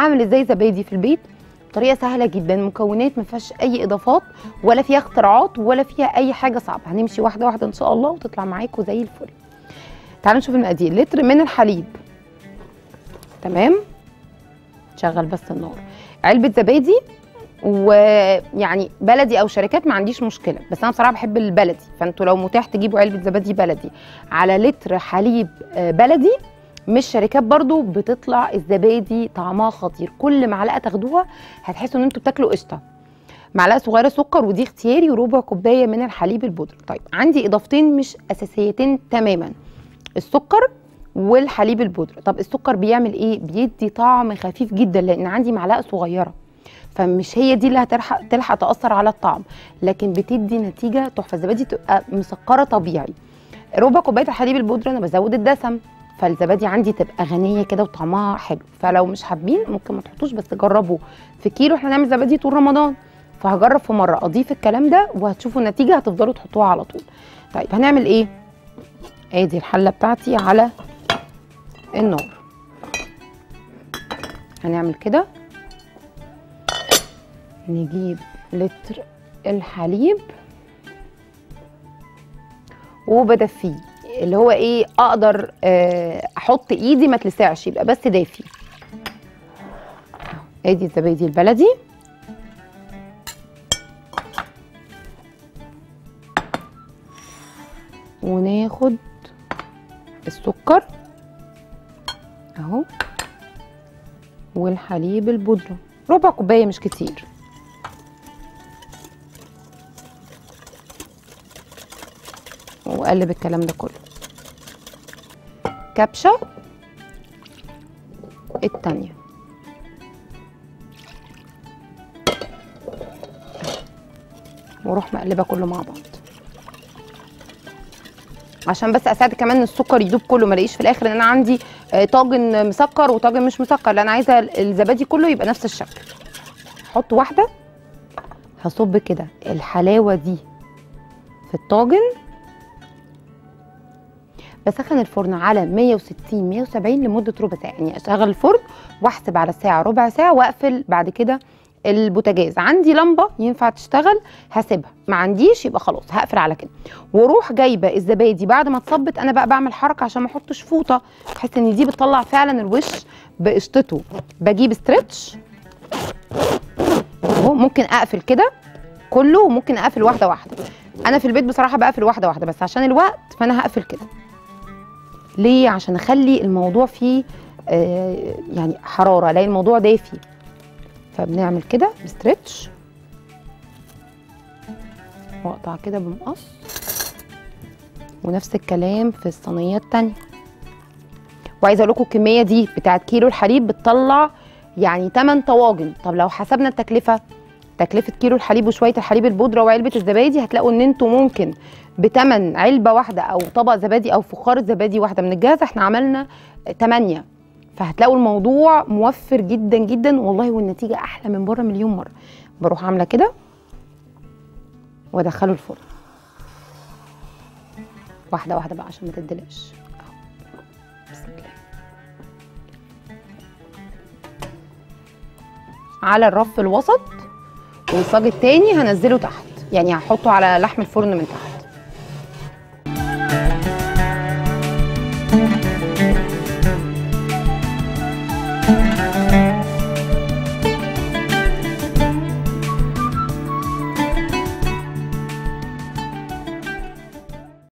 اعمل ازاي زبادي في البيت طريقه سهله جدا مكونات ما فيهاش اي اضافات ولا فيها اختراعات ولا فيها اي حاجه صعبه هنمشي واحده واحده ان شاء الله وتطلع معاكم زي الفل تعالوا نشوف المقادير لتر من الحليب تمام شغل بس النار علبه زبادي ويعني بلدي او شركات ما عنديش مشكله بس انا بصراحه بحب البلدي فانتوا لو متاح تجيبوا علبه زبادي بلدي على لتر حليب آه، بلدي مش شركات برضو بتطلع الزبادي طعمها خطير كل معلقه تاخدوها هتحسوا ان انتوا بتاكلوا قشطه معلقه صغيره سكر ودي اختياري وربع كوبايه من الحليب البودره طيب عندي اضافتين مش اساسيتين تماما السكر والحليب البودره طب السكر بيعمل ايه بيدي طعم خفيف جدا لان عندي معلقه صغيره فمش هي دي اللي هتلحق تلحق تاثر على الطعم لكن بتدي نتيجه تحفه الزبادي تبقى مسكره طبيعي ربع كوبايه الحليب البودره انا بزود الدسم فالزبادي عندي تبقى غنيه كده وطعمها حلو فلو مش حابين ممكن ما تحطوش بس جربوا في كيلو احنا هنعمل زبادي طول رمضان فهجرب في مره اضيف الكلام ده وهتشوفوا النتيجه هتفضلوا تحطوها على طول طيب هنعمل ايه ادي الحله بتاعتي على النار هنعمل كده نجيب لتر الحليب وبدفيه اللي هو ايه اقدر آه، احط ايدي ما تلسعش يبقى بس دافي ادي الزبادي البلدي وناخد السكر اهو والحليب البودره ربع كوبايه مش كتير واقلب الكلام ده كله كبشه التانية واروح مقلبه كله مع بعض عشان بس اساعد كمان ان السكر يدوب كله ما الاقيش في الاخر ان انا عندي آه، طاجن مسكر وطاجن مش مسكر لا انا عايزه الزبادي كله يبقى نفس الشكل احط واحده هصب كده الحلاوه دي في الطاجن بسخن الفرن على 160 170 لمده ربع ساعه يعني اشغل الفرن واحسب على الساعه ربع ساعه واقفل بعد كده البوتاجاز عندي لمبه ينفع تشتغل هسيبها ما عنديش يبقى خلاص هقفل على كده واروح جايبه الزبادي بعد ما اتصبت انا بقى بعمل حركه عشان ما احطش فوطه بحس ان دي بتطلع فعلا الوش بقشطته بجيب ستريتش اهو ممكن اقفل كده كله وممكن اقفل واحده واحده انا في البيت بصراحه بقفل واحده واحده بس عشان الوقت فانا هقفل كده ليه عشان اخلي الموضوع فيه آه يعني حراره الاقي الموضوع دافي فبنعمل كده بستريتش واقطع كده بمقص ونفس الكلام في الصينيه التانية وعايزه اقول لكم الكميه دي بتاعت كيلو الحليب بتطلع يعني 8 طواجن طب لو حسبنا التكلفه تكلفه كيلو الحليب وشويه الحليب البودره وعلبه الزبادي هتلاقوا ان انتوا ممكن بتمن علبه واحده او طبق زبادي او فخاره زبادي واحده من الجاهز احنا عملنا 8 فهتلاقوا الموضوع موفر جدا جدا والله والنتيجه احلى من بره مليون مره بروح عامله كده وادخله الفرن واحده واحده بقى عشان ما تدلقش أهو. بسم الله على الرف الوسط والصاج التاني هنزله تحت يعني هحطه على لحم الفرن من تحت